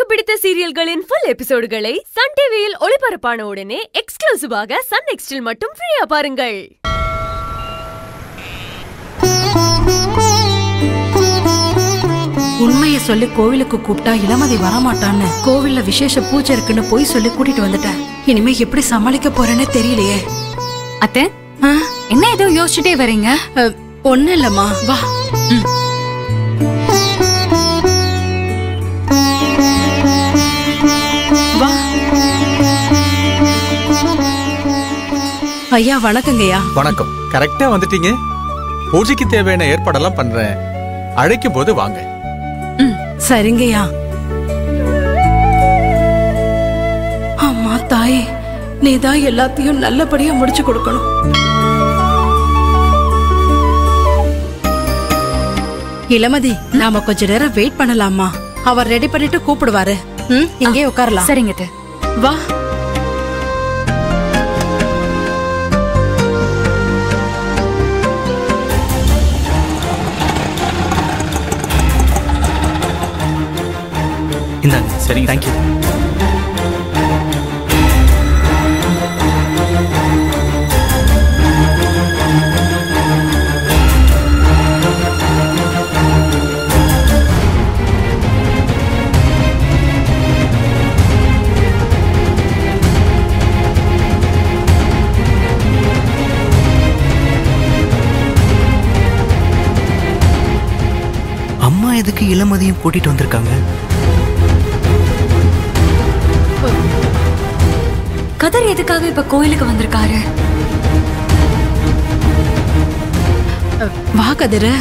பிடித்த சீரியல்களின் full எபிசோடுகளை Sun டிவியில் ஒளிபரப்பான உடனே எக்ஸ்க்ளூசிவாக சன் நெக்ஸ்டில் மட்டும் ஃப்ரீயா பாருங்கள் உண்மைய சொல்லி கோவிலுக்கு கூப்பிட்டா இளமதி வரமாட்டான்னு கோவில்ல விசேஷ பூஜை இருக்குன்னு போய் சொல்லி கூட்டிட்டு வந்துட்டேன் இனிமே எப்படி சமாளிக்க போறேன்னு தெரியலையே அத்தை ஆ, என்ன ஏதோ யோசிச்சுட்டே வரீங்க அ, ஒண்ணும் இல்லம்மா வா வா ஐயா வணக்கங்கய்யா வணக்கம் கரெக்டா வந்துட்டீங்க பூஜைக்கு தேவையான ஏற்பாடெல்லாம் பண்றேன் அழைக்கும் போது வாங்க சரிங்கய்யா அம்மா தாயே நீதான் எல்லாத்தையும் நல்லபடியா முடிச்சு கொடுக்கணும் இளமதி நாம கொஞ்ச நேரம் வெயிட் பண்ணலாமா அவர் ரெடி பண்ணிட்டு கூப்பிடுவாரு ம், இங்கே உட்காரலாம் சரிங்க அத்தை வா இந்தாங்க சரி தேங்க்யூ அம்மா எதுக்கு இளமதியும் கூட்டிட்டு வந்திருக்காங்க கதர் எதுக்காக இப்ப கோயிலுக்கு வந்திருக்காரு வா கதிரு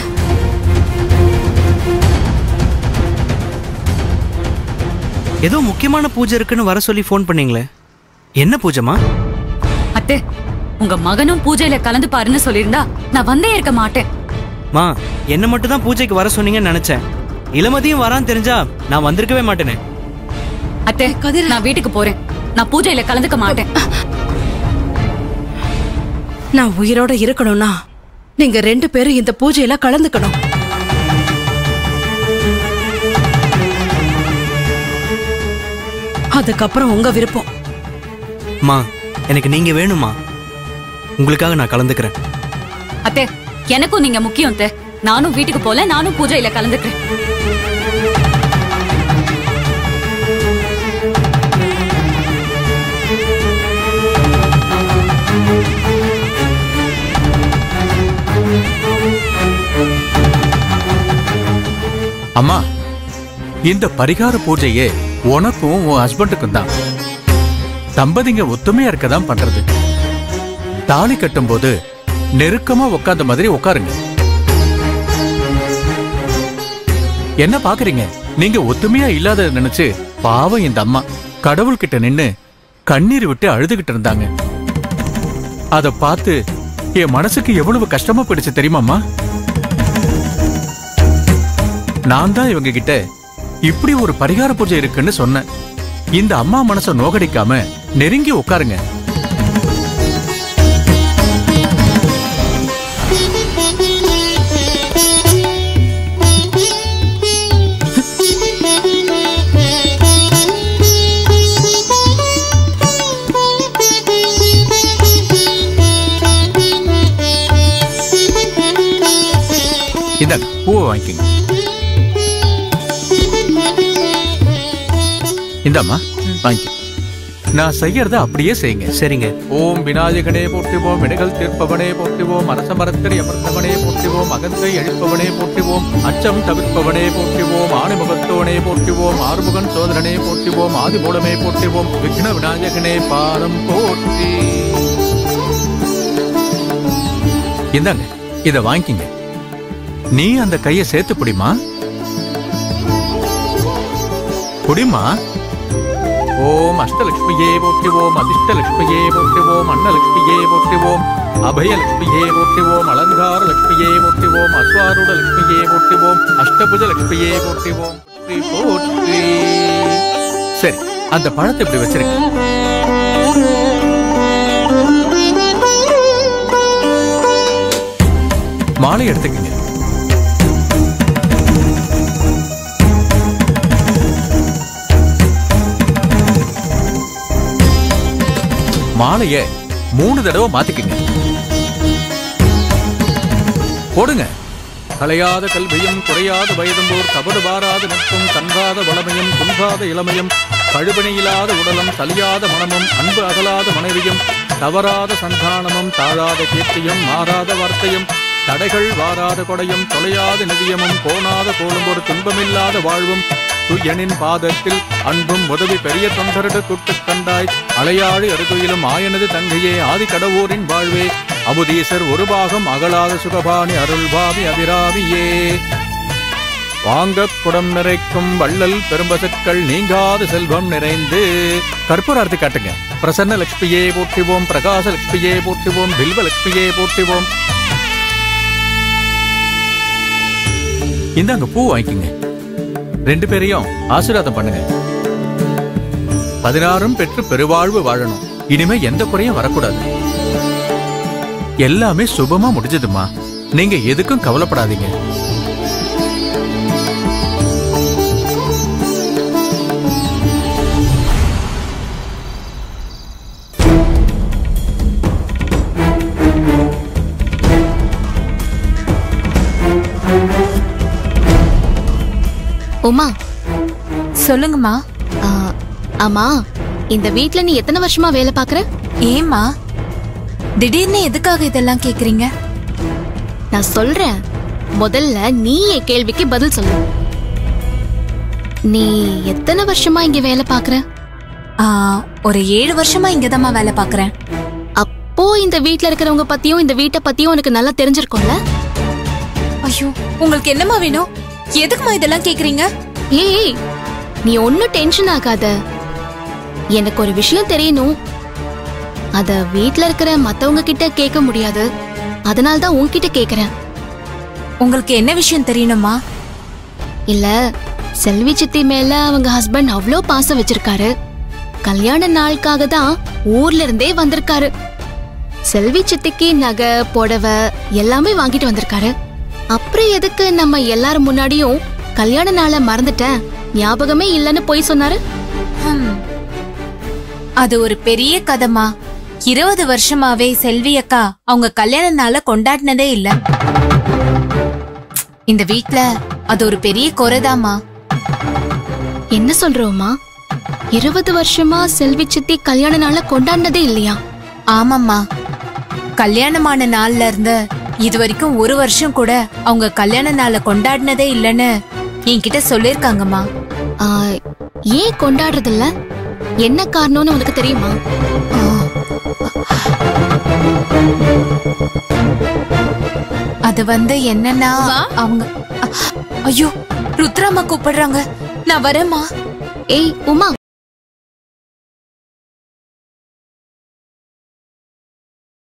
ஏதோ முக்கியமான பூஜை இருக்குன்னு வர சொல்லி ஃபோன் பண்ணீங்களே என்ன பூஜைமா அத்தை உங்க மகனும் பூஜையில கலந்து பாருன்னு சொல்லியிருந்தா நான் வந்தே இருக்க மாட்டேன் மா என்ன மட்டும் தான் பூஜைக்கு வர சொன்னீங்கன்னு நினைச்சேன் இளமதியும் வரான்னு தெரிஞ்சா நான் வந்திருக்கவே மாட்டேனே அத்தை கதிர். நான் வீட்டுக்கு போறேன் நான் பூஜையில கலந்துக்க மாட்டேன் நான் உயிரோட இருக்கணும்னா நீங்க ரெண்டு பேரும் இந்த பூஜையில கலந்துக்கணும் அதுக்கப்புறம் உங்க விருப்பம் மா எனக்கு நீங்க வேணுமா உங்களுக்காக நான் கலந்துக்கிறேன் அத்தை எனக்கும் நீங்க முக்கியம் அத்தை நானும் வீட்டுக்கு போல நானும் பூஜையில கலந்துக்கிறேன் அம்மா இந்த பரிகார பூஜையே உனக்கும் உன் ஹஸ்பண்டுக்கும் தான் தம்பதிங்க ஒத்துமையா இருக்க தான் பண்றது தாலி கட்டும்போது நெருக்கமா உட்கார்ந்த மாதிரி உட்காருங்க என்ன பாக்குறீங்க நீங்க ஒத்துமையா இல்லாத நினைச்சு பாவம் இந்த அம்மா கடவுள்கிட்ட நின்னு கண்ணீர் விட்டு அழுதுகிட்டு இருந்தாங்க அத பார்த்து என் மனசுக்கு எவ்வளவு கஷ்டமா போயிடுச்சு தெரியுமாம்மா நான் தான் இவங்க கிட்ட இப்படி ஒரு பரிகார பூஜை இருக்குன்னு சொன்னேன் இந்த அம்மா மனச நோகடிக்காம நெருங்கி உட்காருங்க இந்தாங்க பூவை வாங்கிக்கோங்க இந்தாம்மா வாங்கிக்க நான் செய்யறத அப்படியே செய்யுங்க சரிங்க ஓம் விநாயகனே போற்றுவோம் வினைகள் தீர்ப்பவனே போற்றுவோம் அரச மரத்தடி அமர்ந்தவனே போற்றுவோம் அகந்தை அழிப்பவனே போற்றுவோம் அச்சம் தவிர்ப்பவனே போற்றுவோம் ஆணிமுகத்தோனே போற்றுவோம் ஆறுமுகன் சோதரனே போற்றுவோம் ஆதிமூலமே போற்றுவோம் விக்ன விநாயகனே பாதம் போற்றி இந்தாங்க இத வாங்கிக்கிங்க நீ அந்த கைய சேர்த்து புடிமா புடிமா ஓம் அஷ்டலட்சுமியே போற்றுவோம் அதிர்ஷ்டலட்சுமியே போற்றுவோம் அன்னலட்சுமியே போற்றுவோம் அபயலட்சுமியே போற்றுவோம் அலங்கார லட்சுமியே போற்றுவோம் அஸ்வாரூட லட்சுமியே போற்றுவோம் அஷ்டபுஜ லட்சுமியே போற்றுவோம் போற்றி, போற்றி சரி அந்த பழத்தை இப்படி வச்சிருக்க மாலை எடுத்துக்கங்க மாலைய மூணு தடவை மாத்திக்கங்க போடுங்க கலையாத கல்வியும் குறையாத வயதும்போர் கபடு பாராத நட்பும் கன்றாத வளமையும் குன்றாத இளமையும் கழுபணியில்லாத உடலும் சலியாத மனமும் அன்பு அகலாத மனைவியும் தவறாத சந்தானமும் தாழாத கீர்த்தியும் மாறாத வார்த்தையும் தடைகள் வாராத கொடையும் தொலையாத நிதியமும் போனாத போலும் ஒரு துன்பமில்லாத வாழ்வும் துய்யனின் பாதத்தில் அன்பும் உதவி பெரிய தொண்டரிட துட்டுக் கண்டாய் அலையாழி அருகுயிலும் ஆயனது தங்கையே ஆதி கடவுரின் வாழ்வே அமுதீசர் ஒரு பாகம் அகலாத சுகபாணி அருள்பாவி அபிராமியே வாங்கக் குடம் நிறைக்கும் வள்ளல் பெரும்பசுக்கள் நீங்காத செல்வம் நிறைந்து கற்பூரார்த்தி காட்டுங்க பிரசன்ன லட்சுமியே போற்றுவோம் பிரகாச லட்சுமியே போற்றுவோம் பில்வ லட்சுமியே போற்றுவோம் இந்தாங்க பூ வாங்கிக்கங்க ரெண்டு பேரையும் ஆசீர்வாதம் பண்ணுங்க பதினாறும் பெற்று பெருவாழ்வு வாழணும் இனிமே எந்த குறையும் வரக்கூடாது எல்லாமே சுபமா முடிஞ்சதுமா நீங்க எதுக்கும் கவலைப்படாதீங்க உமா சொல்லுங்கம்மா ஆ, ஆமா இந்த வீட்ல நீ எத்தனை வருஷமா வேலை பாக்குற ஏம்மா திடீர்னு எதுக்காக இதெல்லாம் கேக்குறீங்க நான் சொல்றேன் முதல்ல நீ என் கேள்விக்கு பதில் சொல்லு நீ எத்தனை வருஷமா இங்க வேலை பாக்குற ஆ, ஒரு ஏழு வருஷமா இங்கதாம்மா வேலை பாக்குறேன் அப்போ இந்த வீட்ல இருக்கிறவங்க பத்தியும் இந்த வீட்டை பத்தியும் உனக்கு நல்லா தெரிஞ்சிருக்கும்ல ஐயோ உங்களுக்கு என்னம்மா வேணும் எதுக்குமா இதெல்லாம் கேக்குறீங்க ஏய் நீ ஒன்னும் டென்ஷன் ஆகாத எனக்கு ஒரு விஷயம் தெரியணும் அத வீட்ல இருக்கிற மத்தவங்க கிட்ட கேட்க முடியாது அதனால தான் உன்கிட்ட கேக்குறேன் உங்களுக்கு என்ன விஷயம் தெரியணுமா இல்ல செல்வி சித்தி மேல அவங்க ஹஸ்பண்ட் அவ்ளோ பாசம் வச்சிருக்காரு கல்யாண நாளுக்காக தான் ஊர்ல இருந்தே வந்திருக்காரு செல்வி சித்திக்கு நகை புடவை எல்லாமே வாங்கிட்டு வந்திருக்காரு அப்புறம் எதுக்கு நம்ம எல்லாரும் முன்னாடியும் கல்யாண நாளை மறந்துட்டேன் ஞாபகமே இல்லைன்னு போய் சொன்னாரு ஹம். அது ஒரு பெரிய கதைமா இருபது வருஷமாவே செல்வி அக்கா அவங்க கல்யாண நாள கொண்டாடினதே இல்ல இந்த வீட்ல அது ஒரு பெரிய குறைதாம்மா என்ன சொல்றோமா இருபது வருஷமா செல்வி சித்தி கல்யாண நாளை கொண்டாடினதே இல்லையா ஆமாம்மா கல்யாணமான நாள்ல இருந்து இது வரைக்கும் ஒரு வருஷம் கூட அவங்க கல்யாண நாளை கொண்டாடினதே இல்லைன்னு என்கிட்ட சொல்லிருக்காங்கம்மா ஆ, ஏன் கொண்டாடுறது இல்ல என்ன காரணம்னு உனக்கு தெரியுமா அது வந்து என்னன்னா அவங்க அ- ஐயோ ருத்ராம்மா கூப்பிடுறாங்க நான் வரேம்மா ஏய் உமா